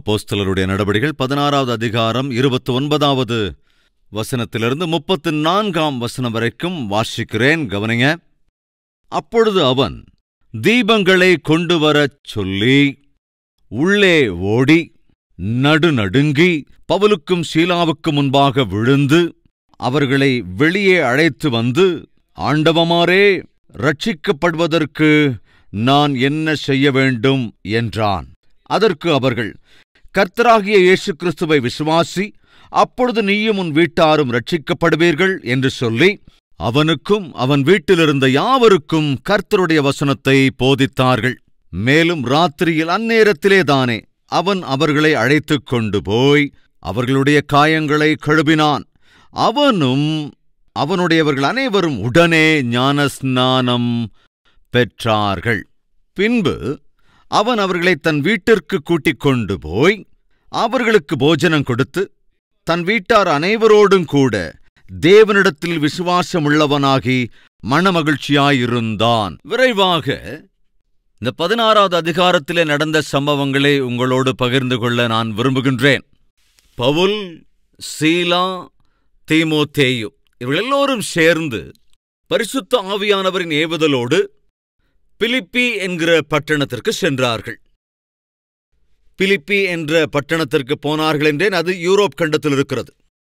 அப்போஸ்தலருடைய நடவடிகள் பதினாறாவது அதிகாரம் இருபத்தி ஒன்பதாவது வசனத்திலிருந்து முப்பத்து நான்காம் வசனம் வரைக்கும் வாசிக்கிறேன் கவனிங்க அப்பொழுது அவன் தீபங்களை கொண்டு வரச் சொல்லி உள்ளே ஓடி நடுநடுங்கி பவுலுக்கும் சீலாவுக்கும் முன்பாக விழுந்து அவர்களை வெளியே அழைத்து வந்து ஆண்டவமாரே ரட்சிக்கப்படுவதற்கு நான் என்ன செய்ய வேண்டும் என்றான் அதற்கு அவர்கள் கர்த்தராகிய இயேசு கிறிஸ்துவை விசுவாசி அப்பொழுது நீயும் உன் வீட்டாரும் ரட்சிக்கப்படுவீர்கள் என்று சொல்லி அவனுக்கும் அவன் வீட்டிலிருந்த யாவருக்கும் கர்த்தருடைய வசனத்தை போதித்தார்கள் மேலும் ராத்திரியில் அந்நேரத்திலேதானே அவன் அவர்களை அழைத்துக் கொண்டு போய் அவர்களுடைய காயங்களை கழுவினான் அவனும் அவனுடையவர்கள் அனைவரும் உடனே ஞானஸ்நானம் பெற்றார்கள் பின்பு அவன் அவர்களை தன் வீட்டிற்கு கூட்டிக் கொண்டு போய் அவர்களுக்கு போஜனம் கொடுத்து தன் வீட்டார் அனைவரோடும் கூட தேவனிடத்தில் விசுவாசமுள்ளவனாகி மனமகிழ்ச்சியாயிருந்தான் விரைவாக இந்த பதினாறாவது அதிகாரத்திலே நடந்த சம்பவங்களை உங்களோடு பகிர்ந்து கொள்ள நான் விரும்புகின்றேன் பவுல் சீலா தீமோத்தேயு இவர்கள் எல்லோரும் சேர்ந்து பரிசுத்த ஆவியானவரின் ஏவுதலோடு பிலிப்பி என்கிற பட்டணத்திற்கு சென்றார்கள் பிலிப்பி என்ற பட்டணத்திற்கு போனார்கள் என்றேன் அது யூரோப் கண்டத்தில் இருக்கிறது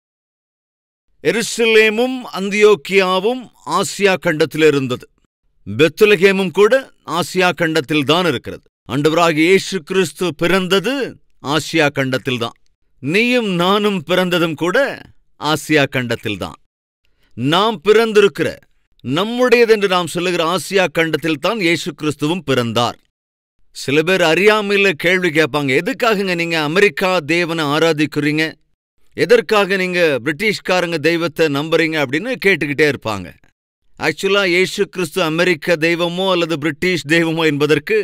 எருசலேமும் அந்தியோக்கியாவும் ஆசியா கண்டத்தில் இருந்தது பெத்துலகேமும் கூட ஆசியா கண்டத்தில் தான் இருக்கிறது ஆண்டவராகிய இயேசு கிறிஸ்து பிறந்தது ஆசியா கண்டத்தில்தான் நீயும் நானும் பிறந்ததும் கூட ஆசியா கண்டத்தில்தான் நாம் பிறந்திருக்கிற நம்முடையதென்று நாம் சொல்லுகிற ஆசியா கண்டத்தில் தான் இயேசு கிறிஸ்துவும் பிறந்தார் சில பேர் அறியாமையில கேள்வி கேட்பாங்க எதுக்காகங்க நீங்க அமெரிக்கா தேவனை ஆராதிக்கிறீங்க எதற்காக நீங்க பிரிட்டிஷ்காரங்க தெய்வத்தை நம்புறீங்க அப்படின்னு கேட்டுக்கிட்டே இருப்பாங்க ஆக்சுவலா இயேசு கிறிஸ்து அமெரிக்க தெய்வமோ அல்லது பிரிட்டிஷ் தெய்வமோ என்பதற்கு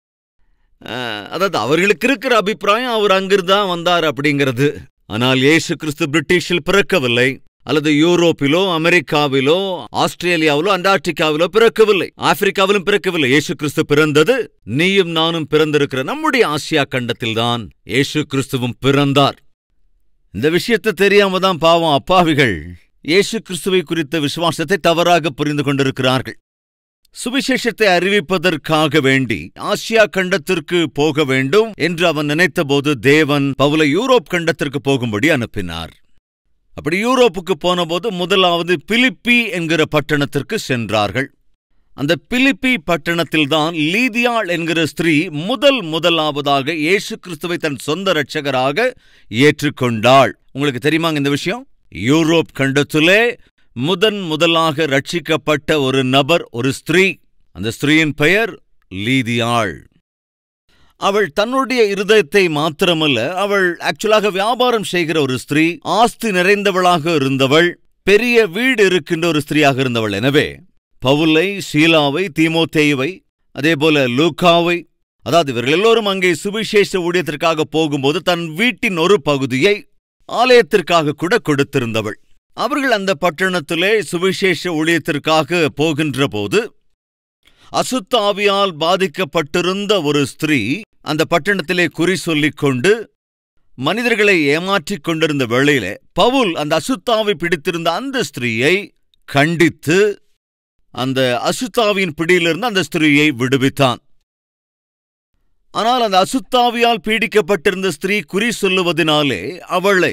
அஹ், அதாவது அவர்களுக்கு இருக்கிற அபிப்பிராயம் அவர் அங்கிருந்தான் வந்தார் அப்படிங்கிறது ஆனால் இயேசு கிறிஸ்து பிரிட்டிஷில் பிறக்கவில்லை அல்லது யூரோப்பிலோ அமெரிக்காவிலோ ஆஸ்திரேலியாவிலோ அண்டார்டிகாவிலோ பிறக்கவில்லை ஆப்பிரிக்காவிலும் பிறக்கவில்லை இயேசு கிறிஸ்து பிறந்தது நீயும் நானும் பிறந்திருக்கிற நம்முடைய ஆசியா கண்டத்தில்தான் இயேசு கிறிஸ்துவும் பிறந்தார் இந்த விஷயத்தை தெரியாம தான் பாவம் அப்பாவிகள் இயேசு கிறிஸ்துவை குறித்த விசுவாசத்தை தவறாக புரிந்து கொண்டிருக்கிறார்கள் சுவிசேஷத்தை அறிவிப்பதற்காக வேண்டி ஆசியா கண்டத்திற்கு போக வேண்டும் என்று அவன் நினைத்தபோது தேவன் பவுலை யூரோப் கண்டத்திற்கு போகும்படி அனுப்பினார் அப்படி யூரோப்புக்கு போனபோது முதலாவது பிலிப்பி என்கிற பட்டணத்திற்கு சென்றார்கள் அந்த பிலிப்பி பட்டணத்தில்தான் லீதியாள் என்கிற ஸ்திரீ முதல் முதலாவதாக இயேசு கிறிஸ்துவை தன் சொந்த இரட்சகராக ஏற்றுக்கொண்டாள் உங்களுக்கு தெரியுமாங்க இந்த விஷயம் யூரோப் கண்டத்திலே முதன் முதலாக ரட்சிக்கப்பட்ட ஒரு நபர் ஒரு ஸ்திரீ அந்த ஸ்திரீயின் பெயர் லீதியாள் அவள் தன்னுடைய இருதயத்தை மாத்திரமல்ல அவள் ஆக்சுவலாக வியாபாரம் செய்கிற ஒரு ஸ்திரீ ஆஸ்தி நிறைந்தவளாக இருந்தவள் பெரிய வீடு இருக்கின்ற ஒரு ஸ்திரீயாக இருந்தவள் எனவே பவுலை சீலாவை தீமோத்தேயுவை அதேபோல லூக்காவை அதாவது இவர்கள் எல்லோரும் அங்கே சுவிசேஷ ஊழியத்திற்காக போகும்போது தன் வீட்டின் ஒரு பகுதியை ஆலயத்திற்காக கூட கொடுத்திருந்தவள் அவர்கள் அந்த பட்டணத்திலே சுவிசேஷ ஊழியத்திற்காக போகின்ற போது அசுத்த ஆவியால் பாதிக்கப்பட்டிருந்த ஒரு ஸ்திரீ அந்த பட்டணத்திலே குறி சொல்லிக் கொண்டு மனிதர்களை ஏமாற்றிக் கொண்டிருந்த வேளையிலே பவுல் அந்த அசுத்தாவை பிடித்திருந்த அந்த ஸ்திரீயை கண்டித்து அந்த அசுத்தாவியின் பிடியிலிருந்து அந்த ஸ்திரீயை விடுவித்தான் ஆனால் அந்த அசுத்தாவியால் பீடிக்கப்பட்டிருந்த ஸ்திரீ குறி சொல்லுவதினாலே அவளை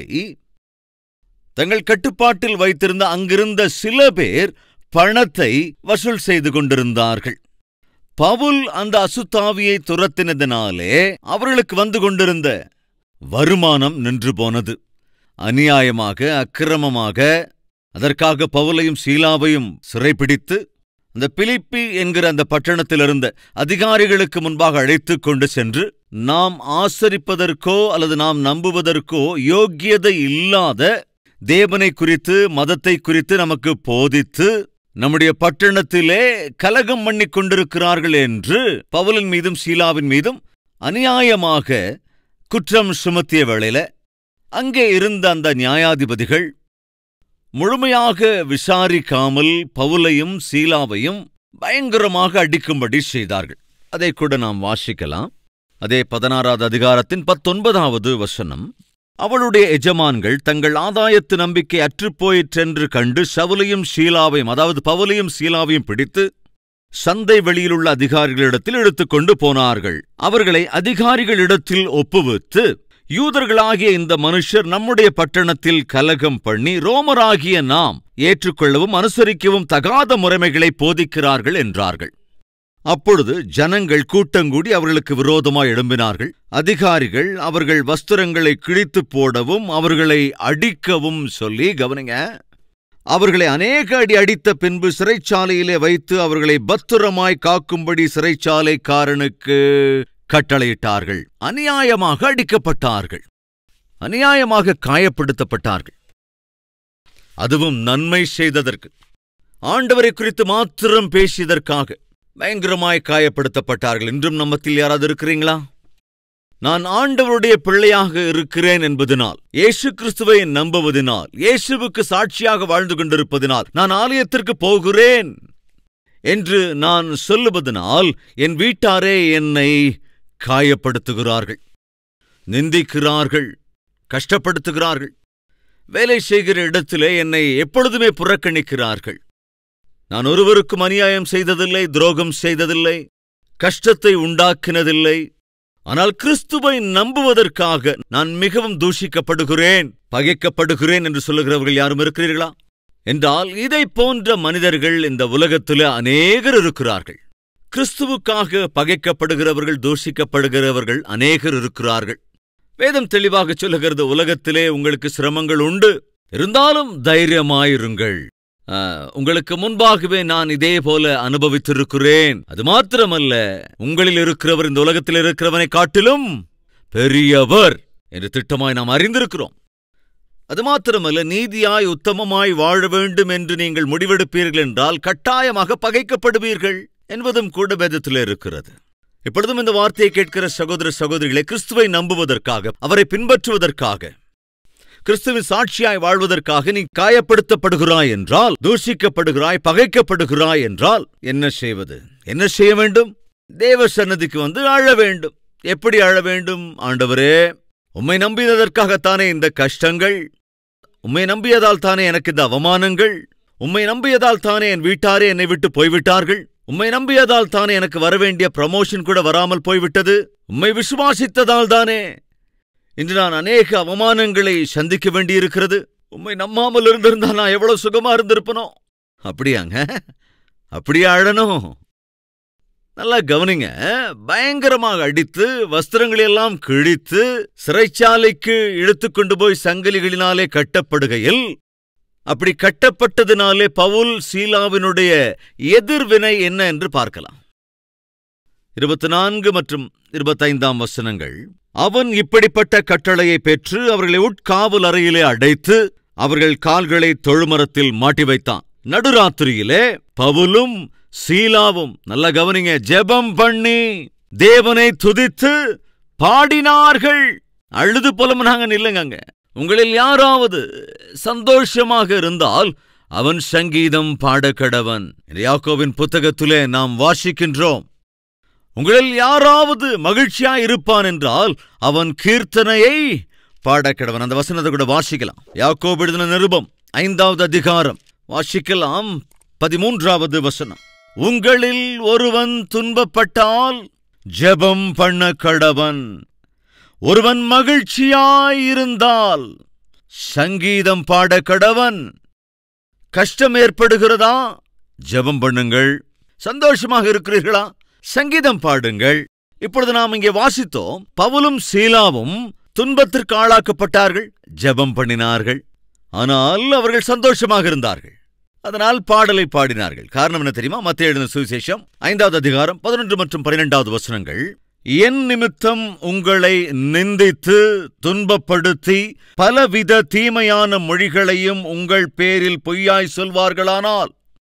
தங்கள் கட்டுப்பாட்டில் வைத்திருந்த அங்கிருந்த சில பேர் பணத்தை வசூல் செய்து கொண்டிருந்தார்கள் பவுல் அந்த அசுத்தாவியை துரத்தினதினாலே அவர்களுக்கு வந்து கொண்டிருந்த வருமானம் நின்று போனது அநியாயமாக அக்கிரமமாக அதற்காக பவுலையும் சீலாவையும் சிறைப்பிடித்து அந்த பிலிப்பி என்கிற அந்த பட்டணத்தில் இருந்த அதிகாரிகளுக்கு முன்பாக அழைத்துக் கொண்டு சென்று நாம் ஆசரிப்பதற்கோ அல்லது நாம் நம்புவதற்கோ யோக்கியதை இல்லாத தேவனை குறித்து மதத்தை குறித்து நமக்கு போதித்து நம்முடைய பட்டணத்திலே கலகம் பண்ணிக் கொண்டிருக்கிறார்கள் என்று பவுலின் மீதும் சீலாவின் மீதும் அநியாயமாக குற்றம் சுமத்திய வேளையில அங்கே இருந்த அந்த நியாயாதிபதிகள் முழுமையாக விசாரிக்காமல் பவுலையும் சீலாவையும் பயங்கரமாக அடிக்கும்படி செய்தார்கள் அதை கூட நாம் வாசிக்கலாம் அதே பதினாறாவது அதிகாரத்தின் பத்தொன்பதாவது வசனம் அவளுடைய எஜமான்கள் தங்கள் ஆதாயத்து நம்பிக்கை அற்றுப்போயிற்றென்று கண்டு சவுலையும் ஷீலாவையும் அதாவது பவுலையும் சீலாவையும் பிடித்து சந்தை வெளியிலுள்ள அதிகாரிகளிடத்தில் எடுத்துக்கொண்டு போனார்கள் அவர்களை அதிகாரிகளிடத்தில் ஒப்புவித்து யூதர்களாகிய இந்த மனுஷர் நம்முடைய பட்டணத்தில் கலகம் பண்ணி ரோமராகிய நாம் ஏற்றுக்கொள்ளவும் அனுசரிக்கவும் தகாத முறைமைகளை போதிக்கிறார்கள் என்றார்கள் அப்பொழுது ஜனங்கள் கூட்டங்கூடி அவர்களுக்கு விரோதமாய் எழும்பினார்கள் அதிகாரிகள் அவர்கள் வஸ்திரங்களை கிழித்துப் போடவும் அவர்களை அடிக்கவும் சொல்லி கவனிங்க அவர்களை அநேக அடி அடித்த பின்பு சிறைச்சாலையிலே வைத்து அவர்களை பத்திரமாய் காக்கும்படி சிறைச்சாலைக்காரனுக்கு கட்டளையிட்டார்கள் அநியாயமாக அடிக்கப்பட்டார்கள் அநியாயமாக காயப்படுத்தப்பட்டார்கள் அதுவும் நன்மை செய்ததற்கு ஆண்டவரை குறித்து மாத்திரம் பேசியதற்காக பயங்கரமாய் காயப்படுத்தப்பட்டார்கள் இன்றும் நம்மத்தில் யாராவது இருக்கிறீங்களா நான் ஆண்டவருடைய பிள்ளையாக இருக்கிறேன் என்பதனால் இயேசு கிறிஸ்துவை நம்புவதினால் இயேசுவுக்கு சாட்சியாக வாழ்ந்து கொண்டிருப்பதினால் நான் ஆலயத்திற்கு போகிறேன் என்று நான் சொல்லுவதனால் என் வீட்டாரே என்னை காயப்படுத்துகிறார்கள் நிந்திக்கிறார்கள் கஷ்டப்படுத்துகிறார்கள் வேலை செய்கிற இடத்திலே என்னை எப்பொழுதுமே புறக்கணிக்கிறார்கள் நான் ஒருவருக்கும் அநியாயம் செய்ததில்லை துரோகம் செய்ததில்லை கஷ்டத்தை உண்டாக்கினதில்லை ஆனால் கிறிஸ்துவை நம்புவதற்காக நான் மிகவும் தூஷிக்கப்படுகிறேன் பகைக்கப்படுகிறேன் என்று சொல்லுகிறவர்கள் யாரும் இருக்கிறீர்களா என்றால் இதை போன்ற மனிதர்கள் இந்த உலகத்திலே அநேகர் இருக்கிறார்கள் கிறிஸ்துவுக்காக பகைக்கப்படுகிறவர்கள் தூஷிக்கப்படுகிறவர்கள் அநேகர் இருக்கிறார்கள் வேதம் தெளிவாக சொல்லுகிறது உலகத்திலே உங்களுக்கு சிரமங்கள் உண்டு இருந்தாலும் தைரியமாயிருங்கள் ஆ, உங்களுக்கு முன்பாகவே நான் இதே போல அனுபவித்திருக்கிறேன் அது மாத்திரமல்ல உங்களில் இருக்கிறவர் இந்த உலகத்தில் இருக்கிறவனை காட்டிலும் பெரியவர் என்று திட்டமாய் நாம் அறிந்திருக்கிறோம் அது மாத்திரமல்ல நீதியாய் உத்தமமாய் வாழ வேண்டும் என்று நீங்கள் முடிவெடுப்பீர்கள் என்றால் கட்டாயமாக பகைக்கப்படுவீர்கள் என்பதும் கூட வேதத்தில் இருக்கிறது இப்பொழுதும் இந்த வார்த்தையை கேட்கிற சகோதர சகோதரிகளை கிறிஸ்துவை நம்புவதற்காக அவரை பின்பற்றுவதற்காக கிறிஸ்துவின் சாட்சியாய் வாழ்வதற்காக நீ காயப்படுத்தப்படுகிறாய் என்றால் தூஷிக்கப்படுகிறாய் பகைக்கப்படுகிறாய் என்றால் என்ன செய்வது என்ன செய்ய வேண்டும் தேவ சன்னதிக்கு வந்து அழ வேண்டும் எப்படி அழ வேண்டும் ஆண்டவரே உம்மை நம்பியதற்காகத்தானே இந்த கஷ்டங்கள் உம்மை நம்பியதால் தானே எனக்கு இந்த அவமானங்கள் உம்மை நம்பியதால் தானே என் வீட்டாரே என்னை விட்டு போய்விட்டார்கள் உம்மை நம்பியதால் தானே எனக்கு வரவேண்டிய ப்ரமோஷன் கூட வராமல் போய்விட்டது உம்மை விசுவாசித்ததால் தானே இன்று நான் அநேக அவமானங்களை சந்திக்க வேண்டியிருக்கிறது உம்மை நம்பாமல் இருந்திருந்தா நான் எவ்வளவு சுகமா இருந்திருப்பனோ அப்படியாங்க அப்படியே அழணும் நல்லா கவனிங்க பயங்கரமாக அடித்து வஸ்திரங்களெல்லாம் கிழித்து சிறைச்சாலைக்கு இழுத்து கொண்டு போய் சங்கிலிகளினாலே கட்டப்படுகையில் அப்படி கட்டப்பட்டதினாலே பவுல் சீலாவினுடைய எதிர்வினை என்ன என்று பார்க்கலாம் இருபத்தி நான்கு மற்றும் இருபத்தைந்தாம் வசனங்கள் அவன் இப்படிப்பட்ட கட்டளையை பெற்று அவர்களை உட்காவல் அறையிலே அடைத்து அவர்கள் கால்களை தொழுமரத்தில் மாட்டி வைத்தான் நடுராத்திரியிலே பவுலும் சீலாவும் நல்ல கவனிங்க ஜெபம் பண்ணி தேவனை துதித்து பாடினார்கள் அழுது புலம்புனாங்க இல்லைங்க அங்க உங்களில் யாராவது சந்தோஷமாக இருந்தால் அவன் சங்கீதம் பாடக்கடவன் யாக்கோவின் புத்தகத்திலே நாம் வாசிக்கின்றோம் உங்களில் யாராவது மகிழ்ச்சியா இருப்பான் என்றால் அவன் கீர்த்தனையை பாடக்கடவன் அந்த வசனத்தை கூட வாசிக்கலாம் யாக்கோபு எழுதின நிருபம் ஐந்தாவது அதிகாரம் வாசிக்கலாம் பதிமூன்றாவது வசனம் உங்களில் ஒருவன் துன்பப்பட்டால் ஜெபம் பண்ண கடவன் ஒருவன் மகிழ்ச்சியாயிருந்தால் சங்கீதம் பாட கடவன் கஷ்டம் ஏற்படுகிறதா ஜெபம் பண்ணுங்கள் சந்தோஷமாக இருக்கிறீர்களா சங்கீதம் பாடுங்கள் இப்பொழுது நாம் இங்கே வாசித்தோம் பவுலும் சீலாவும் துன்பத்திற்கு ஆளாக்கப்பட்டார்கள் ஜெபம் பண்ணினார்கள் ஆனால் அவர்கள் சந்தோஷமாக இருந்தார்கள் அதனால் பாடலை பாடினார்கள் காரணம் என்ன தெரியுமா மத்திய எழுதின சுவிசேஷம் ஐந்தாவது அதிகாரம் பதினொன்று மற்றும் பன்னிரெண்டாவது வசனங்கள் என் நிமித்தம் உங்களை நிந்தித்து துன்பப்படுத்தி பலவித தீமையான மொழிகளையும் உங்கள் பேரில் பொய்யாய் சொல்வார்களானால்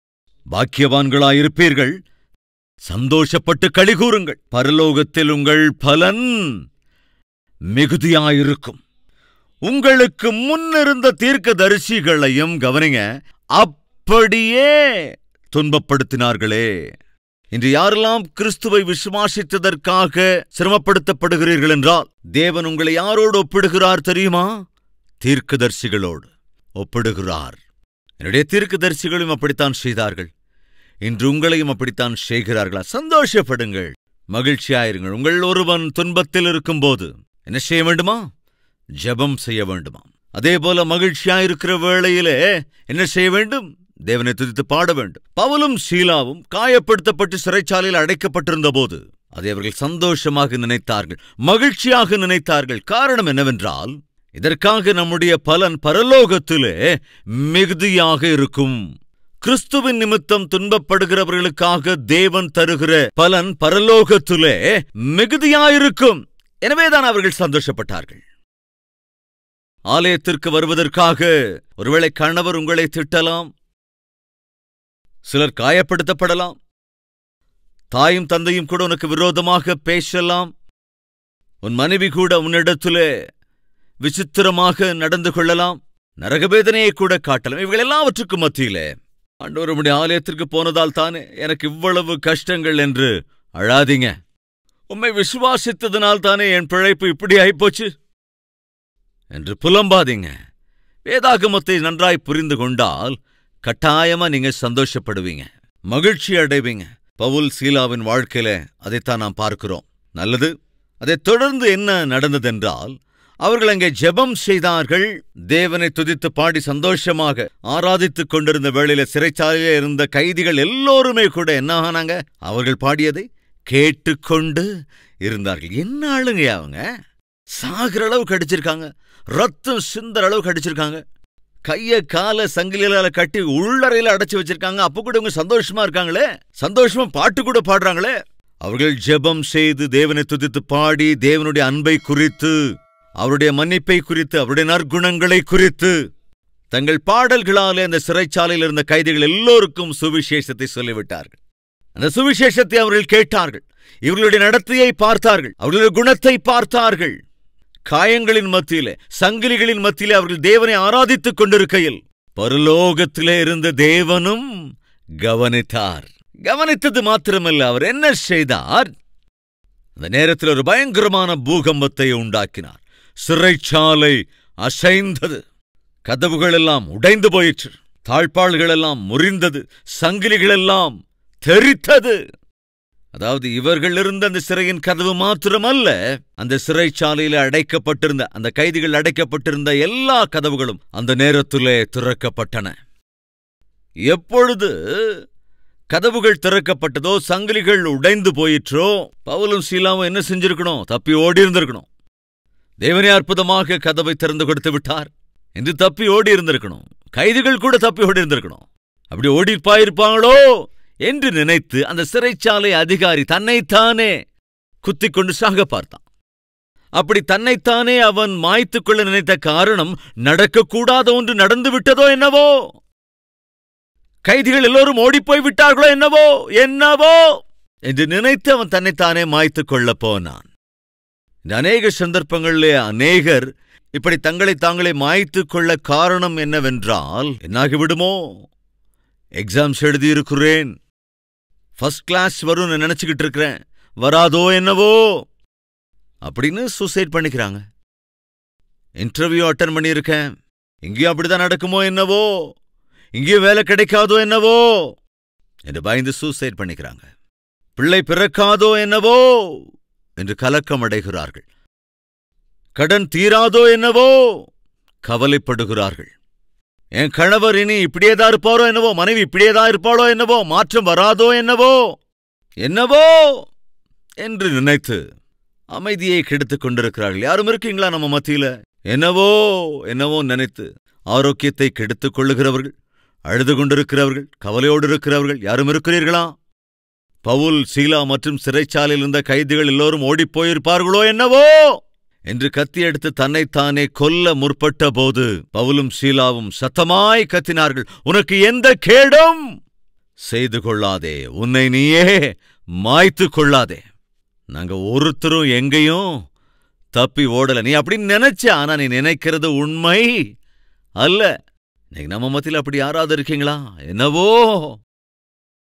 பாக்கியவான்களாயிருப்பீர்கள் சந்தோஷப்பட்டு கழிகூறுங்கள் பரலோகத்தில் உங்கள் பலன் மிகுதியாயிருக்கும் உங்களுக்கு முன்னிருந்த தீர்க்க தரிசிகளையும் கவனிங்க அப்படியே துன்பப்படுத்தினார்களே இன்று யாரெல்லாம் கிறிஸ்துவை விசுவாசித்ததற்காக சிரமப்படுத்தப்படுகிறீர்கள் என்றால் தேவன் உங்களை யாரோடு ஒப்பிடுகிறார் தெரியுமா தீர்க்கதரிசிகளோடு ஒப்பிடுகிறார் என்னுடைய தீர்க்கதரிசிகளும் அப்படித்தான் செய்தார்கள் இன்று உங்களையும் அப்படித்தான் செய்கிறார்களா சந்தோஷப்படுங்கள் மகிழ்ச்சியாயிருங்கள் உங்கள் ஒருவன் துன்பத்தில் இருக்கும்போது என்ன செய்ய வேண்டுமா ஜெபம் செய்ய வேண்டுமா அதே போல மகிழ்ச்சியாயிருக்கிற வேளையிலே என்ன செய்ய வேண்டும் தேவனை துதித்து பாட வேண்டும் பவுலும் சீலாவும் காயப்படுத்தப்பட்டு சிறைச்சாலையில் அடைக்கப்பட்டிருந்த போது அதை அவர்கள் சந்தோஷமாக நினைத்தார்கள் மகிழ்ச்சியாக நினைத்தார்கள் காரணம் என்னவென்றால் இதற்காக நம்முடைய பலன் பரலோகத்திலே மிகுதியாக இருக்கும் கிறிஸ்துவின் நிமித்தம் துன்பப்படுகிறவர்களுக்காக தேவன் தருகிற பலன் பரலோகத்திலே மிகுதியாயிருக்கும் எனவேதான் அவர்கள் சந்தோஷப்பட்டார்கள் ஆலயத்திற்கு வருவதற்காக ஒருவேளை கணவர் உங்களை திட்டலாம் சிலர் காயப்படுத்தப்படலாம் தாயும் தந்தையும் கூட உனக்கு விரோதமாக பேசலாம் உன் மனைவி கூட உன்னிடத்திலே விசித்திரமாக நடந்து கொள்ளலாம் நரகவேதனையை கூட காட்டலாம் இவைகள் எல்லாவற்றுக்கும் மத்தியிலே ஆண்டவருடைய ஆலயத்திற்கு போனதால் தானே எனக்கு இவ்வளவு கஷ்டங்கள் என்று அழாதீங்க உம்மை விசுவாசித்ததனால் தானே என் பிழைப்பு இப்படி ஆயிப்போச்சு என்று புலம்பாதீங்க வேதாகமத்தை நன்றாய் புரிந்து கொண்டால் கட்டாயமா நீங்க சந்தோஷப்படுவீங்க மகிழ்ச்சி அடைவீங்க பவுல் சீலாவின் வாழ்க்கையில அதைத்தான் நாம் பார்க்கிறோம் நல்லது அதைத் தொடர்ந்து என்ன நடந்ததென்றால் அவர்கள் அங்கே ஜெபம் செய்தார்கள் தேவனை துதித்து பாடி சந்தோஷமாக ஆராதித்துக் கொண்டிருந்த வேளையில சிறைச்சாலையில இருந்த கைதிகள் எல்லோருமே கூட என்ன ஆனாங்க அவர்கள் பாடியதை கேட்டுக்கொண்டு இருந்தார்கள் என்ன ஆளுங்க அவங்க சாகிற அளவு கடிச்சிருக்காங்க ரத்தம் சிந்தற அளவு கடிச்சிருக்காங்க கைய கால சங்கிலியால கட்டி உள்ளறையில அடைச்சு வச்சிருக்காங்க அப்ப கூட இவங்க சந்தோஷமா இருக்காங்களே சந்தோஷமா பாட்டு கூட பாடுறாங்களே அவர்கள் ஜெபம் செய்து தேவனை துதித்து பாடி தேவனுடைய அன்பை குறித்து அவருடைய மன்னிப்பை குறித்து அவருடைய நற்குணங்களை குறித்து தங்கள் பாடல்களாலே அந்த சிறைச்சாலையில் இருந்த கைதிகள் எல்லோருக்கும் சுவிசேஷத்தை சொல்லிவிட்டார்கள் அந்த சுவிசேஷத்தை அவர்கள் கேட்டார்கள் இவர்களுடைய நடத்தையை பார்த்தார்கள் அவர்களுடைய குணத்தை பார்த்தார்கள் காயங்களின் மத்தியிலே சங்கிலிகளின் மத்தியிலே அவர்கள் தேவனை ஆராதித்துக் கொண்டிருக்கையில் பரலோகத்திலே இருந்த தேவனும் கவனித்தார் கவனித்தது மாத்திரமல்ல அவர் என்ன செய்தார் அந்த நேரத்தில் ஒரு பயங்கரமான பூகம்பத்தை உண்டாக்கினார் சிறைச்சாலை அசைந்தது கதவுகள் எல்லாம் உடைந்து போயிற்று தாழ்பாள்கள் எல்லாம் முறிந்தது சங்கிலிகள் எல்லாம் தெரித்தது அதாவது இவர்கள் இருந்த அந்த சிறையின் கதவு மாத்திரமல்ல அந்த சிறைச்சாலையில அடைக்கப்பட்டிருந்த அந்த கைதிகள் அடைக்கப்பட்டிருந்த எல்லா கதவுகளும் அந்த நேரத்திலே திறக்கப்பட்டன எப்பொழுது கதவுகள் திறக்கப்பட்டதோ சங்கிலிகள் உடைந்து போயிற்றோ பவுலும் சீலாவும் என்ன செஞ்சிருக்கணும் தப்பி ஓடி இருந்திருக்கணும் தேவனே அற்புதமாக கதவை திறந்து கொடுத்து விட்டார் என்று தப்பி ஓடி இருந்திருக்கணும் கைதிகள் கூட தப்பி ஓடி இருந்திருக்கணும் அப்படி ஓடி பாயிருப்பாங்களோ என்று நினைத்து அந்த சிறைச்சாலை அதிகாரி தன்னைத்தானே குத்திக் கொண்டு சாக பார்த்தான் அப்படி தன்னைத்தானே அவன் மாய்த்துக் கொள்ள நினைத்த காரணம் நடக்கக்கூடாத ஒன்று நடந்து விட்டதோ என்னவோ கைதிகள் எல்லோரும் ஓடிப்போய் விட்டார்களோ என்னவோ என்னவோ என்று நினைத்து அவன் தன்னைத்தானே மாய்த்துக் கொள்ளப் போனான் இந்த அநேக சந்தர்ப்பங்களிலே அநேகர் இப்படி தங்களை தாங்களே மாய்த்துக் கொள்ள காரணம் என்னவென்றால் என்னாகிவிடுமோ எக்ஸாம்ஸ் எழுதியிருக்கிறேன் ஃபர்ஸ்ட் கிளாஸ் வரும்னு நினைச்சுக்கிட்டு இருக்கிறேன் வராதோ என்னவோ அப்படின்னு சூசைட் பண்ணிக்கிறாங்க இன்டர்வியூ அட்டன் பண்ணியிருக்கேன் இங்கேயும் அப்படிதான் நடக்குமோ என்னவோ இங்கேயும் வேலை கிடைக்காதோ என்னவோ என்று பயந்து சூசைட் பண்ணிக்கிறாங்க பிள்ளை பிறக்காதோ என்னவோ என்று கலக்கம் அடைகிறார்கள் கடன் தீராதோ என்னவோ கவலைப்படுகிறார்கள் என் கணவர் இனி இப்படியேதான் இருப்பாரோ என்னவோ மனைவி இப்படியேதான் இருப்பாளோ என்னவோ மாற்றம் வராதோ என்னவோ என்னவோ என்று நினைத்து அமைதியை கெடுத்துக் கொண்டிருக்கிறார்கள் யாரும் இருக்கீங்களா நம்ம மத்தியில என்னவோ என்னவோ நினைத்து ஆரோக்கியத்தை கெடுத்துக் கொள்ளுகிறவர்கள் அழுது கொண்டிருக்கிறவர்கள் கவலையோடு இருக்கிறவர்கள் யாரும் இருக்கிறீர்களா பவுல் சீலா மற்றும் சிறைச்சாலையில் இருந்த கைதிகள் எல்லோரும் ஓடிப் போயிருப்பார்களோ என்னவோ என்று கத்தி எடுத்து தன்னைத்தானே கொல்ல முற்பட்ட போது பவுலும் சீலாவும் சத்தமாய் கத்தினார்கள் உனக்கு எந்த கேடும் செய்து கொள்ளாதே உன்னை நீயே மாய்த்து கொள்ளாதே நாங்க ஒருத்தரும் எங்கேயும் தப்பி ஓடல நீ அப்படின்னு நினைச்ச ஆனா நீ நினைக்கிறது உண்மை அல்ல இன்னைக்கு நம்ம மத்தியில் அப்படி யாராவது இருக்கீங்களா என்னவோ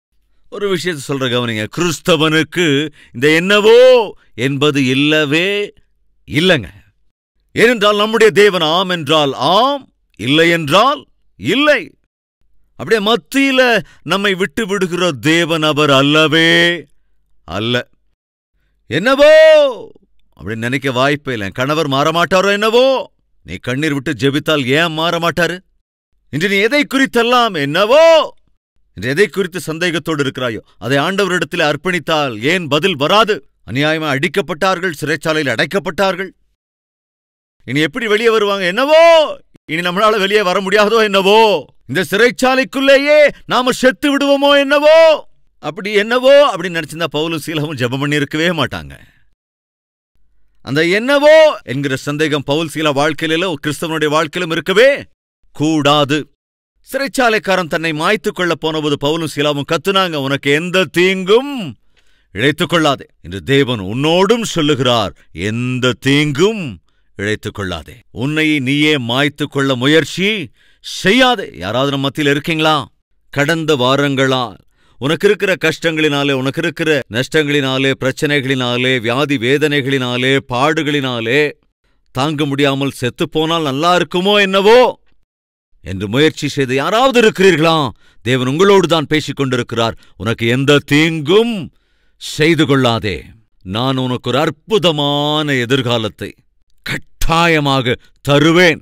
ஒரு விஷயத்தை சொல்ற கவனிங்க கிறிஸ்தவனுக்கு இந்த என்னவோ என்பது இல்லவே இல்லைங்க ஏனென்றால் நம்முடைய தேவன் ஆம் என்றால் ஆம் இல்லை என்றால் இல்லை அப்படியே மத்தியில நம்மை விட்டு விடுகிற தேவன் அவர் அல்லவே அல்ல என்னவோ அப்படின்னு நினைக்க வாய்ப்பே இல்லை என் கணவர் மாற மாட்டாரோ என்னவோ நீ கண்ணீர் விட்டு ஜெபித்தால் ஏன் மாற மாட்டாரு இன்று நீ எதை குறித்தெல்லாம் என்னவோ இன்று எதை குறித்து சந்தேகத்தோடு இருக்கிறாயோ அதை ஆண்டவரிடத்தில் அர்ப்பணித்தால் ஏன் பதில் வராது அநியாயமா அடிக்கப்பட்டார்கள் சிறைச்சாலையில் அடைக்கப்பட்டார்கள் இனி எப்படி வெளியே வருவாங்க என்னவோ இனி நம்மளால வெளியே வர முடியாதோ என்னவோ இந்த சிறைச்சாலைக்குள்ளேயே நாம செத்து விடுவோமோ என்னவோ அப்படி என்னவோ அப்படின்னு நினைச்சிருந்தா பவுலும் சீலமும் ஜெபம் பண்ணி இருக்கவே மாட்டாங்க அந்த என்னவோ என்கிற சந்தேகம் பவுல் சீலா வாழ்க்கையில கிறிஸ்தவனுடைய வாழ்க்கையிலும் இருக்கவே கூடாது சிறைச்சாலைக்காரன் தன்னை மாய்த்துக் கொள்ள போனபோது பவுலும் சீலாவும் கத்துனாங்க உனக்கு எந்த தீங்கும் இழைத்துக் கொள்ளாதே என்று தேவன் உன்னோடும் சொல்லுகிறார் எந்த தீங்கும் இழைத்துக் கொள்ளாதே உன்னை நீயே மாய்த்துக் கொள்ள முயற்சி செய்யாதே யாராவது நம்ம மத்தியில் இருக்கீங்களா கடந்த வாரங்களால் உனக்கு இருக்கிற கஷ்டங்களினாலே உனக்கு இருக்கிற நஷ்டங்களினாலே பிரச்சனைகளினாலே வியாதி வேதனைகளினாலே பாடுகளினாலே தாங்க முடியாமல் செத்துப்போனால் நல்லா இருக்குமோ என்னவோ என்று முயற்சி செய்து யாராவது இருக்கிறீர்களா தேவன் உங்களோடு தான் பேசிக் கொண்டிருக்கிறார் உனக்கு எந்த தீங்கும் செய்து கொள்ளாதே நான் உனக்கு ஒரு அற்புதமான எதிர்காலத்தை கட்டாயமாக தருவேன்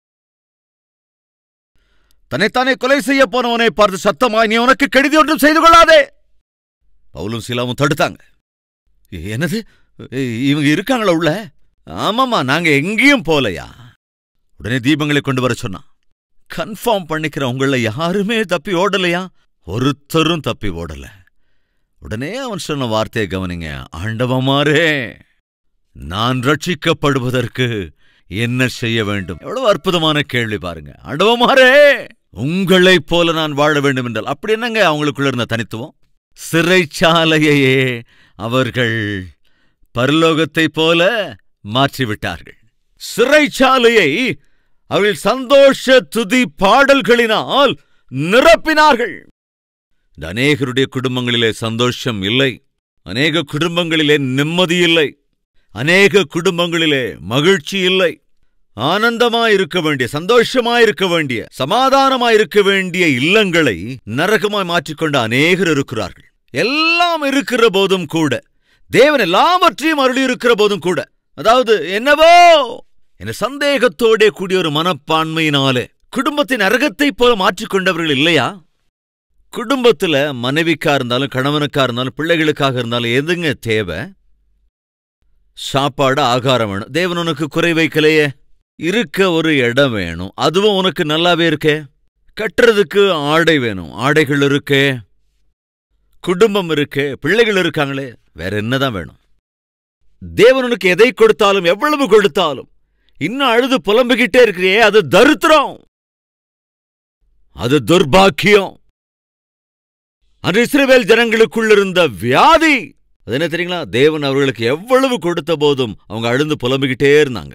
தன்னைத்தானே கொலை செய்ய போனவனை பார்த்து சத்தமாய் நீ உனக்கு கெடுதி ஒன்றும் செய்து கொள்ளாதே பவுலும் சீலாவும் தடுத்தாங்க என்னது இவங்க இருக்காங்களா உள்ள ஆமாமா நாங்க எங்கேயும் போலையா உடனே தீபங்களை கொண்டு வர சொன்னான் கன்ஃபார்ம் பண்ணிக்கிற உங்கள யாருமே தப்பி ஓடலையா ஒருத்தரும் தப்பி ஓடல உடனே அவன் சொன்ன வார்த்தையை கவனிங்க ஆண்டவமாரே நான் ரட்சிக்கப்படுவதற்கு என்ன செய்ய வேண்டும் எவ்வளவு அற்புதமான கேள்வி பாருங்க ஆண்டவமாரே உங்களைப் போல நான் வாழ வேண்டும் என்றால் அப்படி என்னங்க அவங்களுக்குள்ள இருந்த தனித்துவம் சிறைச்சாலையையே அவர்கள் பரலோகத்தைப் போல மாற்றிவிட்டார்கள் சிறைச்சாலையை அவர்கள் சந்தோஷ துதி பாடல்களினால் நிரப்பினார்கள் இந்த அநேகருடைய குடும்பங்களிலே சந்தோஷம் இல்லை அநேக குடும்பங்களிலே நிம்மதி இல்லை அநேக குடும்பங்களிலே மகிழ்ச்சி இல்லை ஆனந்தமாயிருக்க வேண்டிய சந்தோஷமாயிருக்க வேண்டிய சமாதானமாயிருக்க வேண்டிய இல்லங்களை நரகமாய் மாற்றிக்கொண்ட அநேகர் இருக்கிறார்கள் எல்லாம் இருக்கிற போதும் கூட தேவன் எல்லாவற்றையும் அருளி இருக்கிற போதும் கூட அதாவது என்னவோ என சந்தேகத்தோடே கூடிய ஒரு மனப்பான்மையினாலே குடும்பத்தின் நரகத்தைப் போல மாற்றிக்கொண்டவர்கள் இல்லையா குடும்பத்துல மனைவிக்கா இருந்தாலும் கணவனுக்கா இருந்தாலும் பிள்ளைகளுக்காக இருந்தாலும் எதுங்க தேவை சாப்பாடு ஆகாரம் வேணும் தேவன் உனக்கு குறை வைக்கலையே இருக்க ஒரு இடம் வேணும் அதுவும் உனக்கு நல்லாவே இருக்கே கட்டுறதுக்கு ஆடை வேணும் ஆடைகள் இருக்கே குடும்பம் இருக்கே பிள்ளைகள் இருக்காங்களே வேற என்னதான் வேணும் தேவன் உனக்கு எதை கொடுத்தாலும் எவ்வளவு கொடுத்தாலும் இன்னும் அழுது புலம்பிக்கிட்டே இருக்கிறியே அது தரித்திரம் அது துர்பாக்கியம் அன்று இஸ்ரவேல் ஜனங்களுக்குள் இருந்த வியாதி அது என்ன தெரியுங்களா தேவன் அவர்களுக்கு எவ்வளவு கொடுத்த போதும் அவங்க அழுந்து புலம்பிக்கிட்டே இருந்தாங்க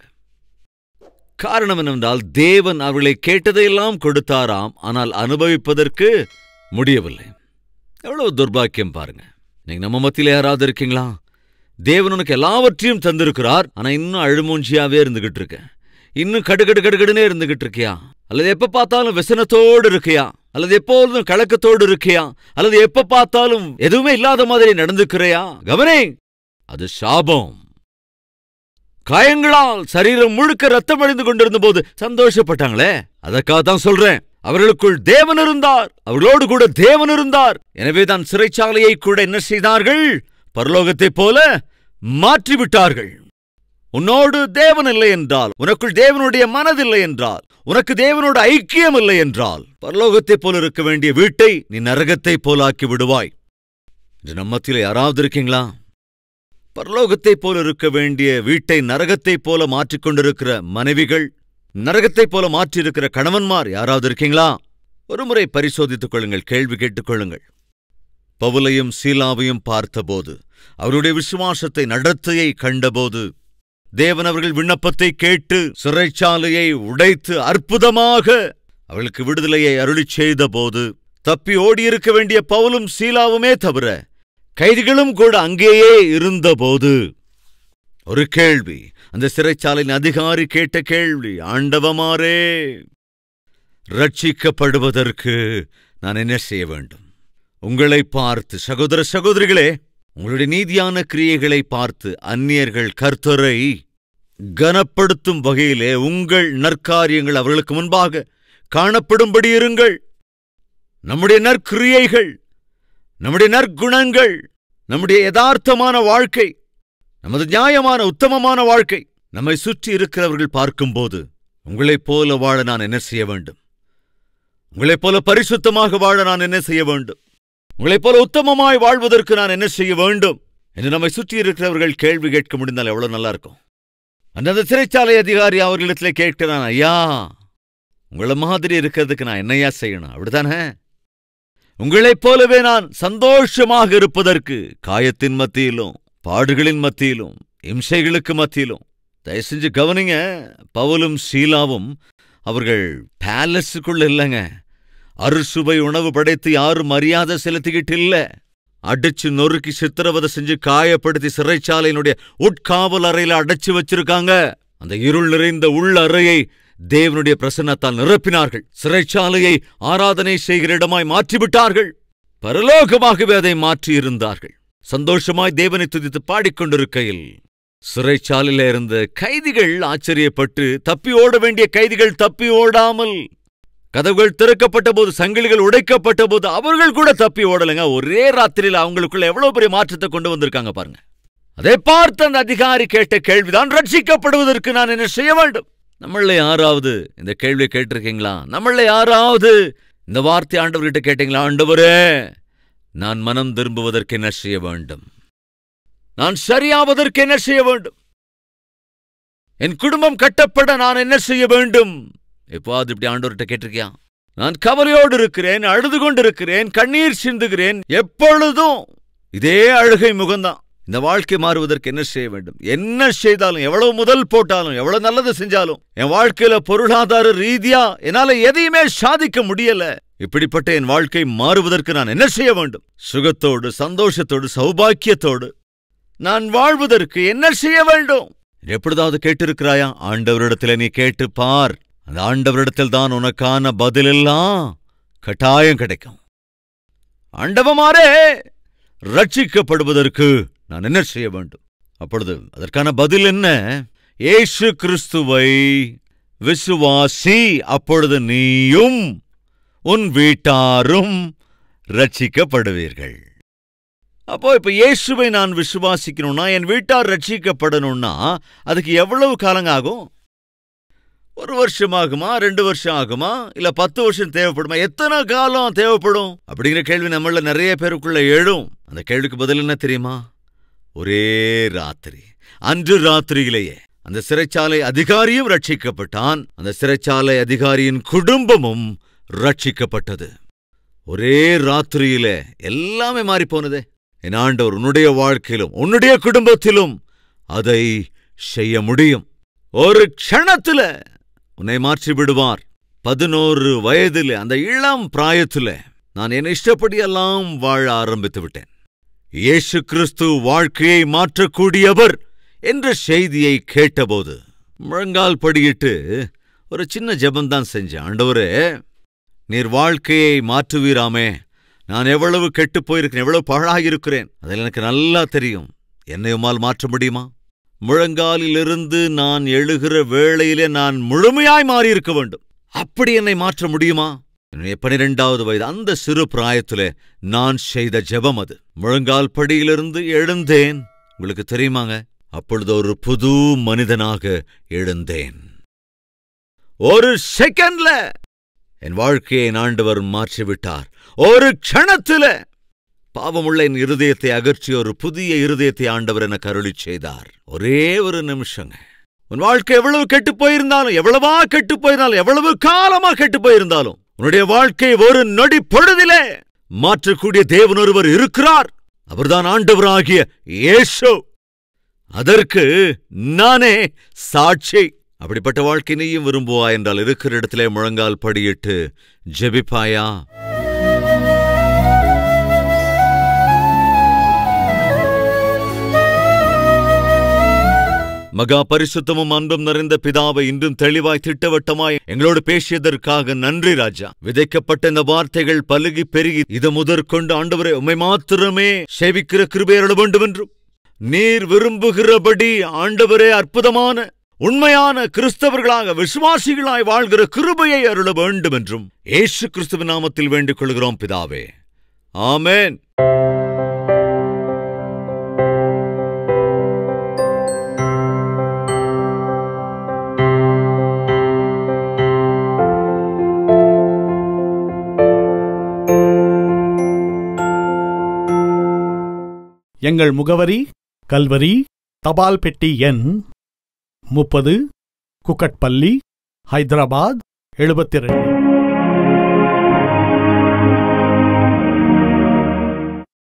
காரணம் என்னவென்றால் தேவன் அவர்களை கேட்டதையெல்லாம் கொடுத்தாராம் ஆனால் அனுபவிப்பதற்கு முடியவில்லை எவ்வளவு துர்பாக்கியம் பாருங்க நீங்க நம்ம மத்தியில யாராவது இருக்கீங்களா தேவன் உனக்கு எல்லாவற்றையும் தந்திருக்கிறார் ஆனா இன்னும் அழுமூஞ்சியாவே இருந்துகிட்டு இருக்க இன்னும் கடுகடு கடுகடுனே இருந்துகிட்டு இருக்கியா அல்லது எப்ப பார்த்தாலும் விசனத்தோடு இருக்கியா அல்லது எப்போதும் கலக்கத்தோடு இருக்கியா அல்லது எப்ப பார்த்தாலும் எதுவுமே இல்லாத மாதிரி நடந்துக்கிறையா கவனே அது சாபம் காயங்களால் சரீரம் முழுக்க ரத்தம் அழிந்து கொண்டிருந்த போது சந்தோஷப்பட்டாங்களே அதற்காக தான் சொல்றேன் அவர்களுக்குள் தேவன் இருந்தார் அவர்களோடு கூட தேவன் இருந்தார் எனவே தான் சிறைச்சாலையை கூட என்ன செய்தார்கள் பரலோகத்தைப் போல மாற்றிவிட்டார்கள் உன்னோடு தேவன் இல்லை என்றால் உனக்குள் தேவனுடைய மனதில்லை என்றால் உனக்கு தேவனோட ஐக்கியம் இல்லை என்றால் பரலோகத்தைப் போல இருக்க வேண்டிய வீட்டை நீ நரகத்தைப் போல ஆக்கி விடுவாய் இன்று நம்மத்தில யாராவது இருக்கீங்களா பரலோகத்தைப் போல இருக்க வேண்டிய வீட்டை நரகத்தைப் போல மாற்றிக்கொண்டிருக்கிற மனைவிகள் நரகத்தைப் போல மாற்றியிருக்கிற கணவன்மார் யாராவது இருக்கீங்களா ஒருமுறை பரிசோதித்துக் கொள்ளுங்கள் கேள்வி கேட்டுக்கொள்ளுங்கள் பவுலையும் சீலாவையும் பார்த்தபோது அவருடைய விசுவாசத்தை நடத்தையை கண்டபோது தேவன் அவர்கள் விண்ணப்பத்தை கேட்டு சிறைச்சாலையை உடைத்து அற்புதமாக அவளுக்கு விடுதலையை அருளிச் செய்தபோது தப்பி ஓடியிருக்க வேண்டிய பவுலும் சீலாவுமே தவிர கைதிகளும் கூட அங்கேயே இருந்தபோது ஒரு கேள்வி அந்த சிறைச்சாலையின் அதிகாரி கேட்ட கேள்வி ஆண்டவமாரே ரட்சிக்கப்படுவதற்கு நான் என்ன செய்ய வேண்டும் உங்களை பார்த்து சகோதர சகோதரிகளே உங்களுடைய நீதியான கிரியைகளை பார்த்து அந்நியர்கள் கர்த்தரை கனப்படுத்தும் வகையிலே உங்கள் நற்காரியங்கள் அவர்களுக்கு முன்பாக காணப்படும்படி இருங்கள் நம்முடைய நற்கிரியைகள் நம்முடைய நற்குணங்கள் நம்முடைய யதார்த்தமான வாழ்க்கை நமது நியாயமான உத்தமமான வாழ்க்கை நம்மை சுற்றி இருக்கிறவர்கள் பார்க்கும்போது உங்களைப் போல வாழ நான் என்ன செய்ய வேண்டும் உங்களைப் போல பரிசுத்தமாக வாழ நான் என்ன செய்ய வேண்டும் உங்களைப் போல உத்தமமாய் வாழ்வதற்கு நான் என்ன செய்ய வேண்டும் என்று நம்மை சுற்றி இருக்கிறவர்கள் கேள்வி கேட்க முடிந்தால் எவ்வளவு நல்லா இருக்கும் அந்த சிறைச்சாலை அதிகாரி அவர்களிடத்துல கேட்கிறான் ஐயா உங்களை மாதிரி இருக்கிறதுக்கு நான் என்னையா செய்யணும் அப்படித்தானே உங்களைப் போலவே நான் சந்தோஷமாக இருப்பதற்கு காயத்தின் மத்தியிலும் பாடுகளின் மத்தியிலும் இம்சைகளுக்கு மத்தியிலும் தயவு செஞ்சு கவனிங்க பவுலும் ஷீலாவும் அவர்கள் பேலஸுக்குள்ள இல்லைங்க அறுசுவை உணவு படைத்து யாரும் மரியாதை செலுத்திக்கிட்டு இல்ல அடிச்சு நொறுக்கி சித்திரவதை செஞ்சு காயப்படுத்தி சிறைச்சாலையினுடைய உட்காவல் அறையில அடைச்சு வச்சிருக்காங்க அந்த இருள் நிறைந்த உள் அறையை தேவனுடைய பிரசன்னத்தால் நிரப்பினார்கள் சிறைச்சாலையை ஆராதனை செய்கிற இடமாய் மாற்றிவிட்டார்கள் பரலோகமாகவே அதை மாற்றியிருந்தார்கள் சந்தோஷமாய் தேவனை துதித்து பாடிக்கொண்டிருக்கையில் சிறைச்சாலையில இருந்த கைதிகள் ஆச்சரியப்பட்டு தப்பி ஓட வேண்டிய கைதிகள் தப்பி ஓடாமல் கதவுகள் திறக்கப்பட்ட போது சங்கிலிகள் உடைக்கப்பட்ட போது அவர்கள் கூட தப்பி ஓடலைங்க ஒரே ராத்திரியில் அவங்களுக்குள்ள எவ்வளவு பெரிய மாற்றத்தை கொண்டு வந்திருக்காங்க பாருங்க அதை பார்த்து அந்த அதிகாரி கேட்ட கேள்விதான் ரட்சிக்கப்படுவதற்கு நான் என்ன செய்ய வேண்டும் நம்மள யாராவது இந்த கேள்வியை கேட்டிருக்கீங்களா நம்மள யாராவது இந்த வார்த்தை ஆண்டவர்கிட்ட கேட்டீங்களா ஆண்டவரே நான் மனம் திரும்புவதற்கு என்ன செய்ய வேண்டும் நான் சரியாவதற்கு என்ன செய்ய வேண்டும் என் குடும்பம் கட்டப்பட நான் என்ன செய்ய வேண்டும் எப்போது இப்படி ஆண்டவர்கிட்ட கேட்டிருக்கியா நான் கவலையோடு இருக்கிறேன் அழுது கொண்டிருக்கிறேன் கண்ணீர் சிந்துகிறேன் எப்பொழுதும் இதே அழுகை முகம்தான் இந்த வாழ்க்கை மாறுவதற்கு என்ன செய்ய வேண்டும் என்ன செய்தாலும் எவ்வளவு முதல் போட்டாலும் எவ்வளவு நல்லது செஞ்சாலும் என் வாழ்க்கையில பொருளாதார ரீதியா என்னால எதையுமே சாதிக்க முடியல இப்படிப்பட்ட என் வாழ்க்கை மாறுவதற்கு நான் என்ன செய்ய வேண்டும் சுகத்தோடு சந்தோஷத்தோடு சௌபாக்கியத்தோடு நான் வாழ்வதற்கு என்ன செய்ய வேண்டும் எப்பொழுதாவது கேட்டிருக்கிறாயா ஆண்டவரிடத்துல நீ கேட்டு பார் அந்த ஆண்டவரிடத்தில் தான் உனக்கான பதிலெல்லாம் கட்டாயம் கிடைக்கும் ஆண்டவமாரே ரட்சிக்கப்படுவதற்கு நான் என்ன செய்ய வேண்டும் அப்பொழுது அதற்கான பதில் என்ன ஏசு கிறிஸ்துவை விசுவாசி அப்பொழுது நீயும் உன் வீட்டாரும் ரட்சிக்கப்படுவீர்கள் அப்போ இப்ப இயேசுவை நான் விசுவாசிக்கணும்னா என் வீட்டார் ரட்சிக்கப்படணும்னா அதுக்கு எவ்வளவு காலங்க ஆகும் ஒரு வருஷம் ஆகுமா ரெண்டு வருஷம் ஆகுமா இல்ல பத்து வருஷம் தேவைப்படுமா எத்தனை காலம் தேவைப்படும் அப்படிங்கிற கேள்வி நம்மள நிறைய பேருக்குள்ள எழும் அந்த கேள்விக்கு பதில் என்ன தெரியுமா ஒரே ராத்திரி அன்று ராத்திரியிலேயே அந்த சிறைச்சாலை அதிகாரியும் ரட்சிக்கப்பட்டான் அந்த சிறைச்சாலை அதிகாரியின் குடும்பமும் ரட்சிக்கப்பட்டது ஒரே ராத்திரியில எல்லாமே மாறி போனதே என் ஆண்டவர் உன்னுடைய வாழ்க்கையிலும் உன்னுடைய குடும்பத்திலும் அதை செய்ய முடியும் ஒரு க்ஷணத்துல உன்னை மாற்றி விடுவார் பதினோரு வயதில் அந்த இளம் பிராயத்துல நான் என் இஷ்டப்படியெல்லாம் வாழ ஆரம்பித்து விட்டேன் இயேசு கிறிஸ்து வாழ்க்கையை மாற்றக்கூடியவர் என்ற செய்தியை கேட்டபோது முழங்கால் படியிட்டு ஒரு சின்ன ஜெபம்தான் செஞ்சேன் ஆண்டவரே நீர் வாழ்க்கையை மாற்றுவீராமே நான் எவ்வளவு கெட்டுப் போயிருக்கிறேன் எவ்வளவு பாழாயிருக்கிறேன் அதில் எனக்கு நல்லா தெரியும் என்னை உம்மால் மாற்ற முடியுமா முழங்காலிலிருந்து நான் எழுகிற வேளையிலே நான் முழுமையாய் மாறியிருக்க வேண்டும் அப்படி என்னை மாற்ற முடியுமா என்னுடைய பனிரெண்டாவது வயது அந்த சிறு பிராயத்திலே நான் செய்த ஜெபம் அது முழங்கால் படியிலிருந்து எழுந்தேன் உங்களுக்கு தெரியுமாங்க அப்பொழுது ஒரு புது மனிதனாக எழுந்தேன் ஒரு செகண்ட்ல என் வாழ்க்கையை ஆண்டவர் மாற்றிவிட்டார் ஒரு க்ஷணத்தில பாவமுள்ள என் இருதயத்தை அகற்றி ஒரு புதிய இருதயத்தை ஆண்டவர் எனக்கு அருளிச் செய்தார் ஒரே ஒரு நிமிஷங்க உன் வாழ்க்கை எவ்வளவு கெட்டு போயிருந்தாலும் எவ்வளவா கெட்டு போயிருந்தாலும் எவ்வளவு காலமா கெட்டு போயிருந்தாலும் உன்னுடைய வாழ்க்கை ஒரு நொடி பொழுதிலே மாற்றக்கூடிய தேவன் ஒருவர் இருக்கிறார் அவர்தான் ஆண்டவராகிய இயேசு அதற்கு நானே சாட்சி அப்படிப்பட்ட வாழ்க்கை நீயும் விரும்புவா என்றால் இருக்கிற இடத்திலே முழங்கால் படியிட்டு ஜெபிப்பாயா மகா பரிசுத்தமும் அன்பும் நிறைந்த பிதாவை இன்றும் தெளிவாய் திட்டவட்டமாய் எங்களோடு பேசியதற்காக நன்றி ராஜா விதைக்கப்பட்ட இந்த வார்த்தைகள் பலுகி பெருகி இது முதற்கொண்டு ஆண்டவரை உம்மை மாத்திரமே சேவிக்கிற கிருபையருள வேண்டும் என்றும் நீர் விரும்புகிறபடி ஆண்டவரே அற்புதமான உண்மையான கிறிஸ்தவர்களாக விசுவாசிகளாய் வாழ்கிற கிருபையை அருள வேண்டும் என்றும் ஏசு கிறிஸ்துவின் நாமத்தில் வேண்டிக் கொள்கிறோம் பிதாவே ஆமென் எங்கள் முகவரி கல்வரி தபால் பெட்டி எண் முப்பது குக்கட்பள்ளி ஹைதராபாத் எழுபத்தி ரெண்டு